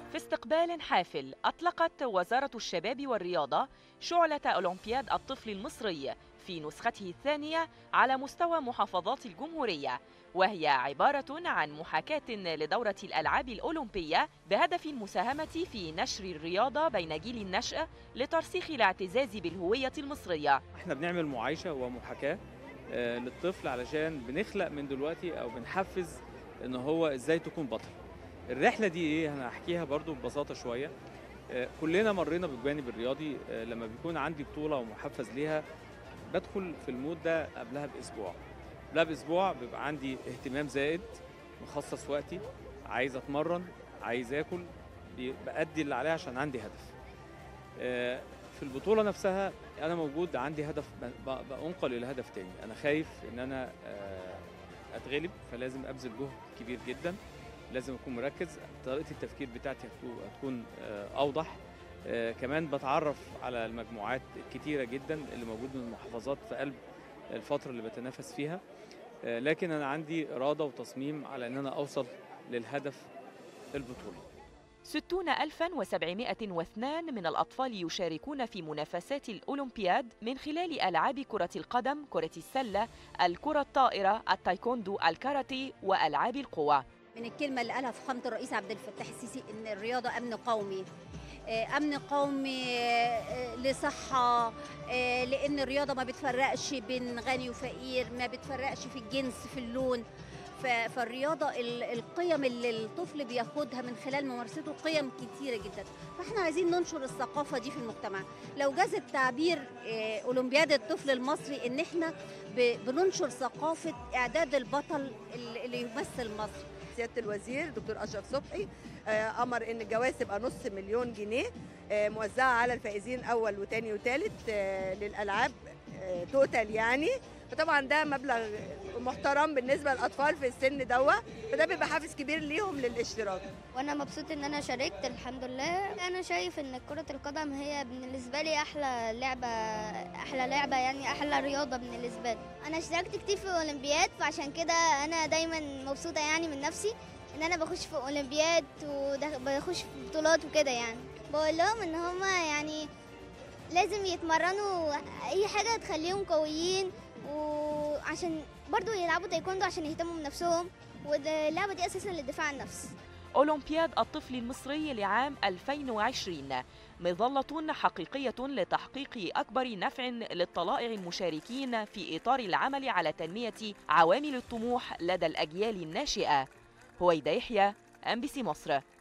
في استقبال حافل أطلقت وزارة الشباب والرياضة شعلة أولمبياد الطفل المصري في نسخته الثانية على مستوى محافظات الجمهورية وهي عبارة عن محاكاة لدورة الألعاب الأولمبية بهدف المساهمة في نشر الرياضة بين جيل النشأ لترسيخ الاعتزاز بالهوية المصرية احنا بنعمل معايشة ومحاكاة آه، للطفل علشان بنخلق من دلوقتي او بنحفز ان هو ازاي تكون بطل الرحلة دي ايه انا هحكيها برضو ببساطة شوية آه، كلنا مرينا بالجانب الرياضي آه، لما بيكون عندي بطولة ومحفز ليها بدخل في المود ده قبلها باسبوع قبلها باسبوع بيبقى عندي اهتمام زائد مخصص وقتي عايز اتمرن عايز اكل بي- بأدي اللي عليا عشان عندي هدف آه، في البطولة نفسها أنا موجود عندي هدف ب- ب- بأنقل إلى هدف تاني أنا خايف إن أنا آه، أتغلب فلازم أبذل جهد كبير جدا لازم أكون مركز طريقة التفكير بتاعتي هتكون- هتكون آه، أوضح آه، كمان بتعرف على المجموعات الكتيرة جدا اللي موجود من المحافظات في قلب الفترة اللي بتنافس فيها آه، لكن أنا عندي إرادة وتصميم على إن أنا أوصل للهدف البطولة ستون ألفا وسبعمائة واثنان من الأطفال يشاركون في منافسات الأولمبياد من خلال ألعاب كرة القدم، كرة السلة، الكرة الطائرة، التايكوندو، الكاراتيه وألعاب القوى من الكلمة اللي قالها فخامة الرئيس عبد الفتاح السيسي إن الرياضة أمن قومي آه، أمن قومي آه، لصحة آه، لأن الرياضة ما بتفرقش بين غني وفقير ما بتفرقش في الجنس في اللون ف- فالرياضة ال- القيم اللي الطفل بياخدها من خلال ممارسته قيم كتيرة جدا فاحنا عايزين ننشر الثقافة دي في المجتمع لو جاز التعبير آه، أولمبياد الطفل المصري إن احنا ب- بننشر ثقافة إعداد البطل اللي اللي يمثل مصر سياده الوزير دكتور اشرف صبحي آه، امر ان الجوائز تبقى نص مليون جنيه آه، موزعه على الفائزين اول وثاني وثالث للالعاب آه، توتال يعني فطبعا ده مبلغ محترم بالنسبه للاطفال في السن دوا فده بيبقى حافز كبير ليهم للاشتراك وانا مبسوط ان انا شاركت الحمد لله انا شايف ان كرة القدم هي بالنسبة لي احلى لعبة احلى لعبة يعني احلى رياضة بالنسبة لي انا اشتركت كتير في اولمبياد فعشان كده انا دايما مبسوطة يعني من نفسي ان انا بخش في اولمبياد وبخش في بطولات وكده يعني بقول لهم ان هما يعني لازم يتمرنوا اي حاجة تخليهم قويين وعشان برضو يلعبوا تايكوندو عشان يهتموا بنفسهم واللعبة دي اساسا للدفاع عن النفس أولمبياد الطفل المصري لعام 2020 مظلة حقيقية لتحقيق أكبر نفع للطلائع المشاركين في إطار العمل على تنمية عوامل الطموح لدى الأجيال الناشئة هويدا يحيى أم بي سي مصر